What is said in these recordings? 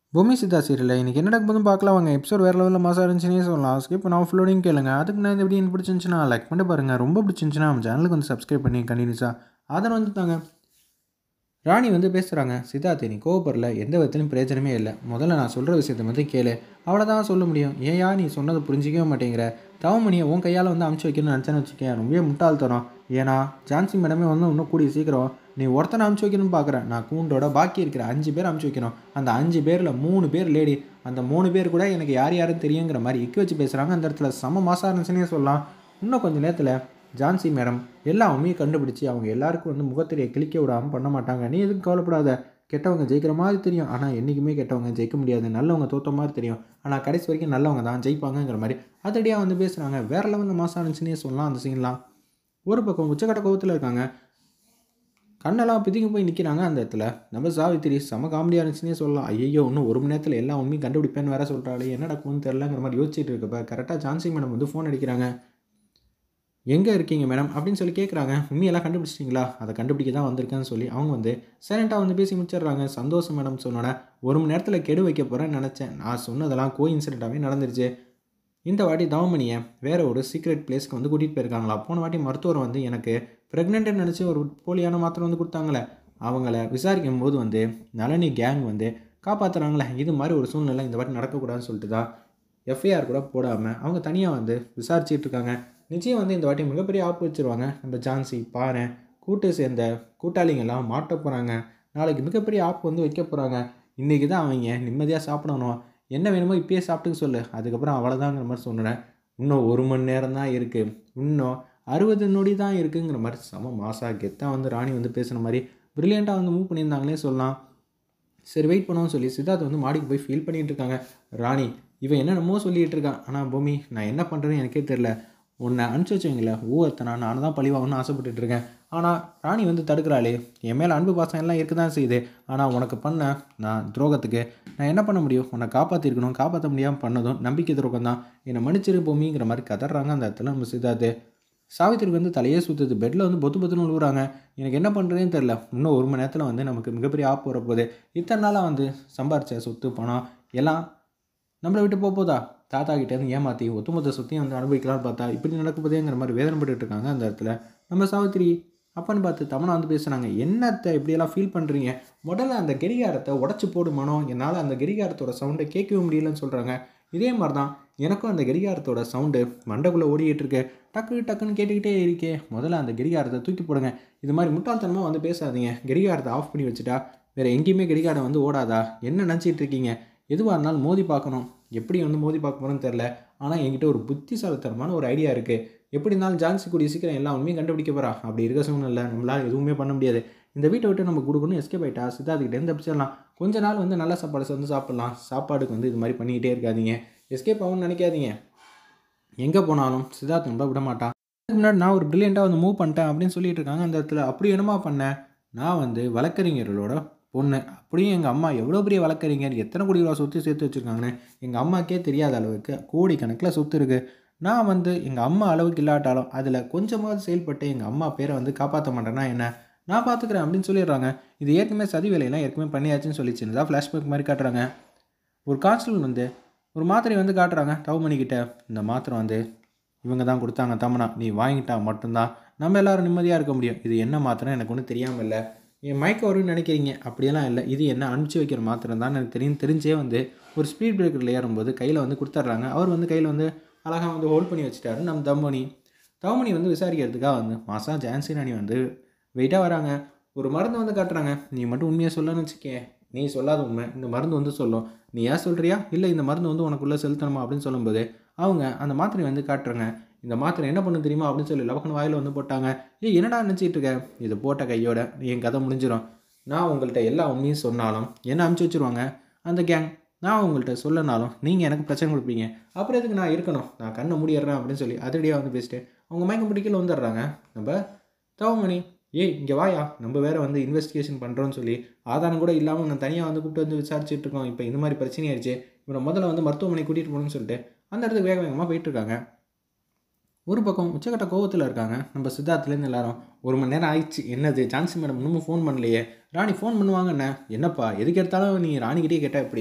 பூமி சித்தா சீரியல் இன்றைக்கி என்ன நடக்குதுன்னு பார்க்கலாம் வாங்க எபிசோட் வேறு லெவலில் மாதம் இருந்துச்சுன்னே சொல்லலாம் ஸ்கிப் நான் ஃபுல்லோடையும் கேளுங்க அதுக்கு நான் இந்த வீடியோ எனக்கு பிடிச்சிருந்துச்சுன்னா லைக் பண்ணி பாருங்கள் ரொம்ப பிடிச்சிருந்துச்சுன்னா நம்ம சேனலுக்கு வந்து சப்ஸ்கிரைப் பண்ணி கண்டினியூஸாக ஆதரவு வந்துட்டாங்க ராணி வந்து பேசுகிறாங்க சித்தார்த்தி நீ கோவப்படல எந்த விதத்துலையும் பிரயோஜனமே இல்லை முதல்ல நான் சொல்கிற விஷயத்த வந்து கேளு அவ்வளோதான் சொல்ல முடியும் ஏயா நீ சொன்னதை புரிஞ்சிக்கவே மாட்டேங்கிற தவமணியை உன் கையால் வந்து அமுச்சு வைக்கணும்னு நினச்சேன்னு வச்சுக்கேன் ரொம்பவே முட்டாள்தனம் ஏன்னா ஜான்சி மேடமே வந்து இன்னும் கூடிய சீக்கிரம் நீ ஒருத்தனை அமுச்சு வைக்கணும்னு பார்க்குறேன் நான் கூண்டோட பாக்கி இருக்கிற அஞ்சு பேர் அமுச்சு வைக்கணும் அந்த அஞ்சு பேரில் மூணு பேர் லேடி அந்த மூணு பேர் கூட எனக்கு யார் யாருன்னு தெரியுங்கிற மாதிரி இக்கி வச்சு பேசுகிறாங்க அந்த இடத்துல செம மாசாக இருந்துச்சுன்னே சொல்லலாம் இன்னும் கொஞ்சம் நேரத்தில் ஜான்சி மேடம் எல்லா உண்மையும் கண்டுபிடிச்சி அவங்க எல்லாருக்கும் வந்து முகத்திரையை கிளிக்க விடாமல் பண்ண மாட்டாங்க நீ எதுவும் கவலைப்படாத கெட்டவங்க ஜெயிக்கிற மாதிரி தெரியும் ஆனால் என்றைக்குமே கெட்டவங்க ஜெயிக்க முடியாது நல்லவங்க தோற்ற மாதிரி தெரியும் ஆனால் கடைசி வரைக்கும் நல்லவங்க தான் ஜெயிப்பாங்கங்கிற மாதிரி அதடியாக வந்து பேசுகிறாங்க வேறு லெவலில் மாதம் இருந்துச்சுன்னே சொல்லலாம் அந்த சீன்லாம் ஒரு பக்கம் உச்சக்கட்ட கோவத்தில் இருக்காங்க கண்ணெல்லாம் பிதிங்கி போய் நிற்கிறாங்க அந்த இடத்துல நம்ம சாவித்திரி செம காமெடியாக இருந்துச்சுன்னே சொல்லலாம் ஐயோ இன்னும் ஒரு மணி நேரத்தில் எல்லா உண்மையும் கண்டுபிடிப்பேன்னு வேற சொல்கிறாளே என்ன நடக்கும்னு தெரிலங்கிற மாதிரி யோசிச்சுட்டு இருக்கப்ப கரெக்டாக ஜான்சி மேடம் வந்து ஃபோன் அடிக்கிறாங்க எங்கே இருக்கீங்க மேடம் அப்படின்னு சொல்லி கேட்குறாங்க உண்மையெல்லாம் கண்டுபிடிச்சிட்டிங்களா அதை கண்டுபிடிக்க தான் வந்திருக்கேன்னு சொல்லி அவங்க வந்து சைலண்ட்டாக வந்து பேசி முடிச்சிடுறாங்க சந்தோஷம் மேடம் சொன்னோன்னே ஒரு மணி நேரத்தில் கெடு வைக்க போகிறேன்னு நினச்சேன் நான் சொன்னதெல்லாம் கோ இன்சிடெண்ட்டாகவே நடந்துருச்சு இந்த வாட்டி தவமணியை வேற ஒரு சீக்ரெட் பிளேஸ்க்கு வந்து கூட்டிகிட்டு போயிருக்காங்களா போன வாட்டி மருத்துவர் வந்து எனக்கு ப்ரெக்னென்ட்னு நினச்சி ஒரு போலியான மாத்திரை வந்து கொடுத்தாங்களே அவங்கள விசாரிக்கும் போது வந்து நளினி கேங் வந்து காப்பாற்றுறாங்களே இது மாதிரி ஒரு சூழ்நிலை இந்த வாட்டி நடக்கக்கூடாதுன்னு சொல்லிட்டு தான் எஃப்ஐஆர் கூட போடாமல் அவங்க தனியாக வந்து விசாரிச்சுட்டு இருக்காங்க நிச்சயம் வந்து இந்த வாட்டி மிகப்பெரிய ஆப்பு வச்சுருவாங்க நம்ம ஜான்சி பாரு கூட்டு சேர்ந்த கூட்டாளிங்கெல்லாம் மாட்ட போகிறாங்க நாளைக்கு மிகப்பெரிய ஆப்பு வந்து வைக்க போகிறாங்க இன்றைக்கி தான் அவங்க நிம்மதியாக சாப்பிடணும் என்ன வேணுமோ இப்பயே சாப்பிட்டுக்க சொல்லு அதுக்கப்புறம் அவ்வளோதாங்கிற மாதிரி சொன்னேன் இன்னும் ஒரு மணி நேரம் தான் இருக்குது இன்னும் அறுபது நொடி தான் இருக்குங்கிற மாதிரி செம மாசா கெத்தாக வந்து ராணி வந்து பேசுகிற மாதிரி ப்ரில்லியண்ட்டாக வந்து மூவ் பண்ணியிருந்தாங்களே சொல்லலாம் சரி வெயிட் பண்ணுவோம்னு சொல்லி சித்தார்த் வந்து மாடிக்கு போய் ஃபீல் பண்ணிகிட்டு இருக்காங்க ராணி இவன் என்னென்னமோ சொல்லிகிட்டு இருக்கான் ஆனால் பூமி நான் என்ன பண்ணுறேன்னு எனக்கே தெரில உன்னை அனுப்பிச்சி வச்சவங்கள ஒவ்வொருத்தனா நான் தான் பழிவாகணும்னு ஆசைப்பட்டுட்டு இருக்கேன் ஆனால் ராணி வந்து தடுக்கிறாளே என் மேலே அன்பு பாசம் எல்லாம் இருக்க தான் செய்யுது ஆனால் உனக்கு பண்ண நான் துரோகத்துக்கு நான் என்ன பண்ண முடியும் உன்னை காப்பாற்றிருக்கணும் காப்பாற்ற முடியாமல் பண்ணதும் நம்பிக்கை துரோகம் தான் என்னை மன்னிச்சிரு பூமிங்கிற மாதிரி கதறாங்க அந்த இடத்துல நம்ம சித்தார்த்து சாவித்திரிக்கு வந்து தலையே சுற்றுது பெட்டில் வந்து பொத்து பொத்துன்னு விழுவுறாங்க எனக்கு என்ன பண்ணுறதுன்னு தெரில இன்னும் ஒரு மணி நேரத்தில் வந்து நமக்கு மிகப்பெரிய ஆப்பு வரப்போகுது இத்தனை நாளாக வந்து சம்பாரிச்ச சொத்து பணம் எல்லாம் நம்மளை விட்டு போக போதா தாத்தா கிட்டேருந்து ஏமாற்றி ஒத்துமொத்த சொத்தையும் வந்து அனுபவிக்கலாம்னு பார்த்தா இப்படி நடக்க போதேங்கிற மாதிரி வேதனைப்பட்டு இருக்காங்க அந்த இடத்துல நம்ம சாவித்திரி அப்பன்னு பார்த்து தமனா வந்து பேசுகிறாங்க என்னத்தை இப்படியெல்லாம் ஃபீல் பண்ணுறீங்க முதல்ல அந்த கெடிகாரத்தை உடச்சி போடு மனம் என்னால் அந்த கெடிகாரத்தோட சவுண்டை கேட்கவே முடியலன்னு சொல்கிறாங்க இதே மாதிரி தான் எனக்கும் அந்த கெடிகாரத்தோட சவுண்டு மண்டைக்குள்ளே ஓடிக்கிட்டு இருக்கு டக்கு டக்குன்னு கேட்டுக்கிட்டே இருக்கே முதல்ல அந்த கெடிகாரத்தை தூக்கி போடுங்க இது மாதிரி முட்டாள்தனமாக வந்து பேசாதீங்க கெடிகாரத்தை ஆஃப் பண்ணி வச்சுட்டா வேறு எங்கேயுமே கெடிகாரம் வந்து ஓடாதா என்ன நினச்சிட்டு இருக்கீங்க எதுவாக இருந்தாலும் மோதி பார்க்கணும் எப்படி வந்து மோதி பார்க்க போகிறோன்னு தெரில ஆனால் என்கிட்ட ஒரு புத்திசாலித்தனமான ஒரு ஐடியா இருக்குது எப்படி இருந்தாலும் ஜான்சி கூடிய சீக்கிரம் எல்லா உண்மையும் கண்டுபிடிக்க போகிறா அப்படி இருக்க சூழ்நிலை நம்மளால் எதுவுமே பண்ண முடியாது இந்த வீட்டை விட்டு நம்ம கொடுக்கணும் எஸ்கே போயிட்டா சித்தார்த்துக்கிட்டேருந்து தப்பிச்சிடலாம் கொஞ்ச நாள் வந்து நல்ல சாப்பாடு வந்து சாப்பிட்லாம் சாப்பாடுக்கு வந்து இது மாதிரி பண்ணிக்கிட்டே இருக்காதீங்க எஸ்கேப் ஆகும்னு நினைக்காதீங்க எங்கே போனாலும் சித்தார்த் நம்மள விட மாட்டான் அதுக்கு முன்னாடி நான் ஒரு ப்ரில்லியண்ட்டாக வந்து மூவ் பண்ணிட்டேன் அப்படின்னு சொல்லிட்டு இருக்காங்க அந்த இடத்துல அப்படி என்னமா பண்ணேன் நான் வந்து வழக்கறிஞர்களோட பொண்ணு அப்படியும் எங்கள் அம்மா எவ்வளோ பெரிய வழக்கறிஞர் எத்தனை கோடி ரூபா சொத்து சேர்த்து வச்சுருக்காங்கன்னு எங்கள் அம்மாக்கே தெரியாத அளவுக்கு கோடிக்கணக்கில் சொத்து இருக்குது நான் வந்து எங்கள் அம்மா அளவுக்கு இல்லாட்டாலும் அதில் கொஞ்சமாவது செயல்பட்டு எங்கள் அம்மா பேரை வந்து காப்பாற்ற மாட்டேன்னா என்ன நான் பார்த்துக்கிறேன் அப்படின்னு சொல்லிடுறாங்க இது ஏற்கனவே சதி வேலையெல்லாம் ஏற்கனவே பண்ணியாச்சுன்னு சொல்லி சின்னதாக ஃப்ளாஷ்பேக் மாதிரி காட்டுறாங்க ஒரு கான்ஸ்டபிள் வந்து ஒரு மாத்திரை வந்து காட்டுறாங்க தவமணிக்கிட்ட இந்த மாத்திரை வந்து இவங்க தான் கொடுத்தாங்க தமனா நீ வாங்கிட்டா மட்டும்தான் நம்ம எல்லாரும் நிம்மதியாக இருக்க முடியும் இது என்ன மாத்திரை எனக்கு ஒன்றும் தெரியாமல் இல்லை என் மயக்க வரும்னு நினைக்கிறீங்க அப்படியெல்லாம் இல்லை இது என்ன அனுப்பிச்சி வைக்கிற மாத்திரம் தான் எனக்கு தெரியும் தெரிஞ்சே வந்து ஒரு ஸ்பீட் பிரேக்கரில் ஏறும்போது கையில் வந்து கொடுத்துட்றாங்க அவர் வந்து கையில் வந்து அழகாக வந்து ஹோல்ட் பண்ணி வச்சுட்டாரு நம்ம தம்மணி தவமணி வந்து விசாரிக்கிறதுக்காக வந்து மாசா ஜான்சி ராணி வந்து வெயிட்டாக வராங்க ஒரு மருந்து வந்து காட்டுறாங்க நீ மட்டும் உண்மையாக சொல்லணும்னு வச்சுக்கே நீ சொல்லாத உண்மை இந்த மருந்து வந்து சொல்லும் நீ ஏன் சொல்கிறியா இல்லை இந்த மருந்து வந்து உனக்குள்ளே செலுத்தணுமா அப்படின்னு சொல்லும்போது அவங்க அந்த மாத்திரையை வந்து காட்டுறாங்க இந்த மாத்திரை என்ன பண்ணு தெரியுமா அப்படின்னு சொல்லி லவக்கன் வாயில் வந்து போட்டாங்க ஏய் என்னடா நினச்சிட்டு இருக்க இது போட்ட கையோட என் கதை முடிஞ்சிடும் நான் உங்கள்கிட்ட எல்லா உண்மையும் சொன்னாலும் என்ன அனுப்பிச்சி வச்சுருவாங்க அந்த கேங் நான் உங்கள்கிட்ட சொல்லனாலும் நீங்கள் எனக்கு பிரச்சனை கொடுப்பீங்க அப்புறம் எதுக்கு நான் இருக்கணும் நான் கண்ணை மூடிடுறேன் அப்படின்னு சொல்லி அதிரடியாக வந்து பேசிட்டு அவங்க மயக்கம் பிடிக்கல வந்துடுறாங்க நம்ம தவமணி ஏய் இங்கே வாயா நம்ம வேறு வந்து இன்வெஸ்டிகேஷன் பண்ணுறோன்னு சொல்லி ஆதாரம் கூட இல்லாமல் நான் தனியாக வந்து கூப்பிட்டு வந்து விசாரிச்சுட்டு இருக்கோம் இப்போ இந்த மாதிரி பிரச்சனை ஆயிடுச்சு இவனை முதல்ல வந்து மருத்துவமனை கூட்டிகிட்டு போகணும்னு சொல்லிட்டு அந்த இடத்துக்கு வேக வேகமாக போயிட்டுருக்காங்க ஒரு பக்கம் உச்சக்கட்ட கோவத்தில் இருக்காங்க நம்ம சித்தார்த்துலேருந்து எல்லாரும் ஒரு மணி நேரம் ஆயிடுச்சு என்னது ஜான்சி மேடம் இன்னமும் ஃபோன் பண்ணலையே ராணி ஃபோன் பண்ணுவாங்க என்ன என்னப்பா எதுக்கு எடுத்தாலும் நீ ராணிக்கிட்டே கேட்டால் எப்படி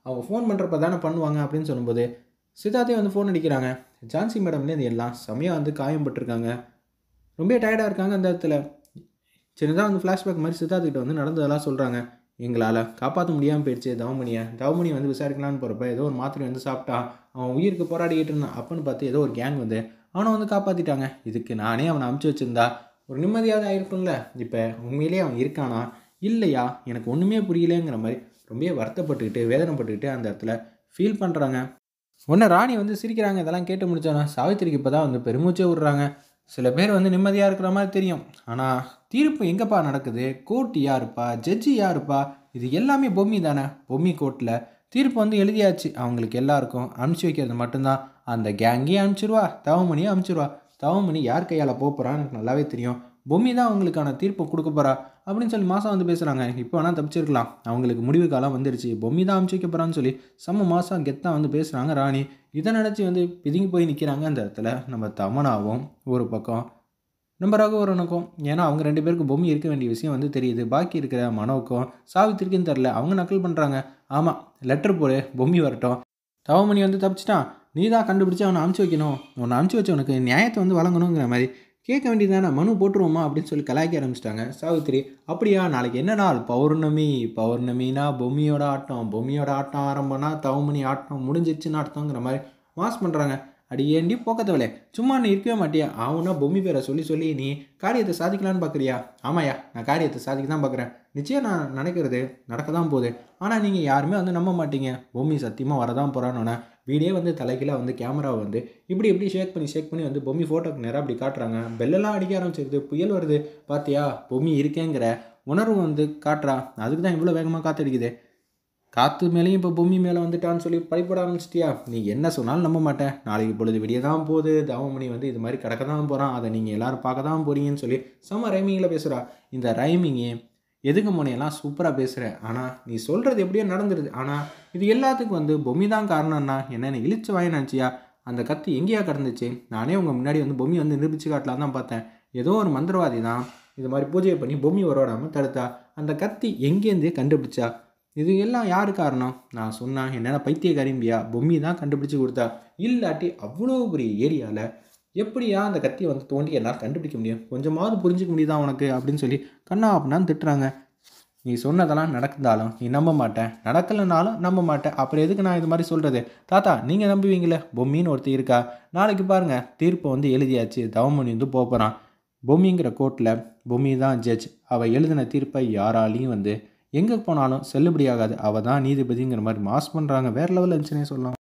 அவங்க ஃபோன் பண்ணுறப்ப தானே பண்ணுவாங்க அப்படின்னு சொல்லும்போது சித்தார்த்தே வந்து ஃபோன் அடிக்கிறாங்க ஜான்சி மேடம்லேருந்து எல்லாம் செம்மையாக வந்து காயம்பட்டிருக்காங்க ரொம்ப டயர்டாக இருக்காங்க அந்த இடத்துல சின்னதாக வந்து ஃப்ளாஷ்பேக் மாதிரி சித்தார்த்துக்கிட்ட வந்து நடந்ததெல்லாம் சொல்கிறாங்க எங்களால் காப்பாற்ற முடியாமல் போயிடுச்சு தவமணியை தவமணி வந்து விசாரிக்கலான்னு போகிறப்ப ஏதோ ஒரு மாத்திரை வந்து சாப்பிட்டா அவன் உயிருக்கு போராடிக்கிட்டு இருந்தான் அப்பன்னு பார்த்து ஏதோ ஒரு கேங் வந்து அவனை வந்து காப்பாற்றிட்டாங்க இதுக்கு நானே அவனை அமுச்சு வச்சுருந்தா ஒரு நிம்மதியாக ஆயிருக்கும்ல இப்போ உண்மையிலேயே அவன் இருக்கானா இல்லையா எனக்கு ஒன்றுமே புரியலைங்கிற மாதிரி ரொம்ப வருத்தப்பட்டுக்கிட்டு வேதனைப்பட்டுக்கிட்டு அந்த இடத்துல ஃபீல் பண்ணுறாங்க உடனே ராணி வந்து சிரிக்கிறாங்க இதெல்லாம் கேட்டு முடிச்சோன்னா சாவித்திரிக்கு இப்போ தான் வந்து பெருமூச்சே விடுறாங்க சில பேர் வந்து நிம்மதியாக இருக்கிற மாதிரி தெரியும் ஆனால் தீர்ப்பு எங்கேப்பா நடக்குது கோர்ட் யாருப்பா ஜட்ஜி யாருப்பா இது எல்லாமே பொம்மி தானே பொம்மி கோர்ட்டில் தீர்ப்பு வந்து எழுதியாச்சு அவங்களுக்கு எல்லாருக்கும் அனுப்பிச்சி வைக்கிறது மட்டும்தான் அந்த கேங்கையும் அனுப்பிச்சிருவா தவமணியும் அனுப்பிச்சிருவா தவமணி யார் கையால் போகிறான்னு எனக்கு நல்லாவே தெரியும் பொம்மி தான் அவங்களுக்கான தீர்ப்பை கொடுக்க போகிறா அப்படின்னு சொல்லி மாதம் வந்து பேசுகிறாங்க இப்போ வேணால் தப்பிச்சிருக்கலாம் அவங்களுக்கு முடிவு காலம் வந்துருச்சு பொம்மி தான் அமுச்சு வைக்க போகிறான்னு சொல்லி செம்ம மாதம் கெத்தாக வந்து பேசுகிறாங்க ராணி இதை நினச்சி வந்து பிதுங்கி போய் நிற்கிறாங்க அந்த இடத்துல நம்ம தமனாவும் ஒரு பக்கம் நம்ம ரகுவரனுக்கும் ஏன்னா அவங்க ரெண்டு பேருக்கும் பொம்மி இருக்க வேண்டிய விஷயம் வந்து தெரியுது பாக்கி இருக்கிற மனோவுக்கும் சாவித்திரிக்கும் தெரில அவங்க நக்கல் பண்ணுறாங்க ஆமாம் லெட்டர் போடு பொம்மி வரட்டும் தவமணி வந்து தப்பிச்சிட்டான் நீ தான் கண்டுபிடிச்சி அவனை அமுச்சு வைக்கணும் உன்னை அமுச்சு வச்சவனுக்கு நியாயத்தை வந்து வழங்கணுங்கிற மாதிரி கேட்க வேண்டியதானே மனு போட்டுருவோமா அப்படின்னு சொல்லி கலாய்க்க ஆரம்பிச்சிட்டாங்க சாவித்திரி அப்படியா நாளைக்கு என்ன நாள் பௌர்ணமி பௌர்ணமினா பொம்மியோட ஆட்டம் பொம்மியோட ஆட்டம் ஆரம்பம்னா தவமணி ஆட்டம் முடிஞ்சிச்சுன்னு அர்த்தங்கிற மாதிரி மாஸ் பண்ணுறாங்க அடி ஏண்டி போக்கத்தவளே சும்மா நீ இருக்கவே மாட்டியா ஆவுனா பொம்மி பேரை சொல்லி சொல்லி நீ காரியத்தை சாதிக்கலான்னு பார்க்குறியா ஆமாயா நான் காரியத்தை சாதிக்க தான் பார்க்குறேன் நிச்சயம் நான் நினைக்கிறது நடக்க தான் போகுது ஆனால் நீங்கள் யாருமே வந்து நம்ப மாட்டீங்க பொம்மி சத்தியமாக வரதான் போகிறான்னு வீடே வந்து தலைகீழாக வந்து கேமராவை வந்து இப்படி இப்படி ஷேக் பண்ணி ஷேக் பண்ணி வந்து பொம்மி ஃபோட்டோக்கு நேராக அப்படி காட்டுறாங்க பெல்லெல்லாம் அடிக்க ஆரம்பிச்சிருது புயல் வருது பார்த்தியா பொம்மி இருக்கேங்கிற உணர்வு வந்து காட்டுறா அதுக்கு தான் இவ்வளோ வேகமாக காத்தடிக்குது காற்று மேலேயும் இப்போ பொம்மி மேலே வந்துட்டான்னு சொல்லி படிப்பட ஆரம்பிச்சிட்டியா நீ என்ன சொன்னாலும் நம்ப மாட்டேன் நாளைக்கு பொழுது விடிய தான் போகுது தவமணி வந்து இது மாதிரி கிடக்க தான் போகிறான் அதை நீங்கள் எல்லோரும் பார்க்க தான் போறீங்கன்னு சொல்லி செம்ம ரைமிங்கில் பேசுகிறா இந்த ரைமிங்கு எதுக்கு முனையெல்லாம் சூப்பராக பேசுகிற ஆனால் நீ சொல்கிறது எப்படியோ நடந்துருது ஆனால் இது எல்லாத்துக்கும் வந்து பொம்மி தான் காரணம்னா என்னென்ன இழிச்சு வாய் நினச்சியா அந்த கத்தி எங்கேயா கிடந்துச்சு நானே உங்கள் முன்னாடி வந்து பொம்மி வந்து நிரூபிச்சு காட்டலாம் தான் பார்த்தேன் ஏதோ ஒரு மந்திரவாதி தான் இது மாதிரி பூஜையை பண்ணி பொம்மி வரவிடாமல் தடுத்தா அந்த கத்தி எங்கேருந்தே கண்டுபிடிச்சா இது எல்லாம் யார் காரணம் நான் சொன்னேன் என்னென்ன பைத்திய கரும்பியா பொம்மி தான் கண்டுபிடிச்சி கொடுத்தா இல்லாட்டி அவ்வளோ பெரிய ஏரியாவில் எப்படியா அந்த கத்தியை வந்து தோண்டி என்னால் கண்டுபிடிக்க முடியும் கொஞ்சமாவது புரிஞ்சுக்க முடியுதா உனக்கு அப்படின்னு சொல்லி கண்ணா அப்படின்னான்னு திட்டுறாங்க நீ சொன்னதெல்லாம் நடந்தாலும் நீ நம்ப மாட்டேன் நடக்கலைனாலும் நம்ப மாட்டேன் அப்புறம் எதுக்கு நான் இது மாதிரி சொல்கிறது தாத்தா நீங்கள் நம்புவீங்களே பொம்மின்னு ஒருத்தர் இருக்கா நாளைக்கு பாருங்கள் தீர்ப்பை வந்து எழுதியாச்சு தவமணி வந்து போகிறான் பொம்மிங்கிற கோர்ட்டில் பொம்மி தான் ஜட்ஜ் அவள் எழுதின தீர்ப்பை யாராலையும் வந்து எங்கே போனாலும் செல்லுபடியாகாது அவள் தான் நீதிபதிங்கிற மாதிரி மாஸ் பண்ணுறாங்க வேறு லெவலில் இருந்துச்சுன்னே சொல்லலாம்